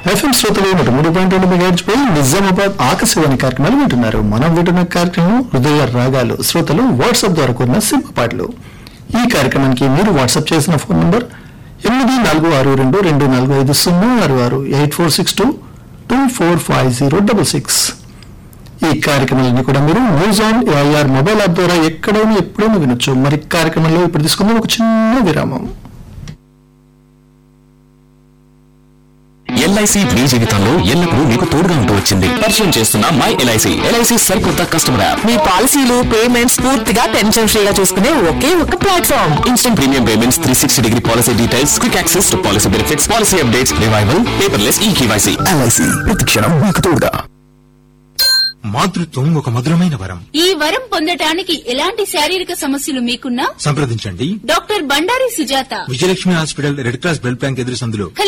FM శ్రోతలు నూట మూడు పాయింట్ రెండు మెగాహెచ్ పై నిజామాబాద్ ఆకాశవాణి కార్యక్రమాలు వింటున్నారు మనం వింటున్న కార్యక్రమం హృదయ రాగాలు శ్రోతలు వాట్సాప్ ద్వారా కూడిన సింహ పాటలు ఈ కార్యక్రమానికి మీరు వాట్సాప్ చేసిన ఫోన్ నంబర్ ఎనిమిది నాలుగు ఆరు రెండు రెండు నాలుగు ఐదు సున్నా ఆరు ఆరు eight four six two two four five zero double six ఈ కార్యక్రమాలన్నీ కూడా మీరు news on AIR mobile app ద్వారా ఎక్కడైనా ఎప్పుడైనా వినొచ్చు మరి కార్యక్రమంలో ఇప్పుడు తీసుకుందాం ఒక చిన్న విరామం ఎల్ఐసి మీ జీవితంలో ఎల్లప్పుడూ మీకు తోడుగా ఉంటూ వచ్చింది పరిచయం చేస్తున్న మై ఎల్ఐసి ఎల్ఐసి సరికొత్త కస్టమర్ యాప్ మీ పాలసీలు పేమెంట్స్ పూర్తిగా టెన్షన్ ఫ్రీగా చూసుకునే ఒకే ఒక platform instant premium payments three sixty degree policy details quick access to policy benefits policy updates revival paperless e KYC LIC ప్రతిక్షణం మీకు తోడుగా మాతృత్వం ఒక మధురమైన వరం ఈ వరం పొందటానికి ఎలాంటి శారీరక సమస్యలు మీకున్నా సంప్రదించండి doctor Bandari Sujatha Vijayalakshmi hospital red cross blood bank ఎదురు సందులో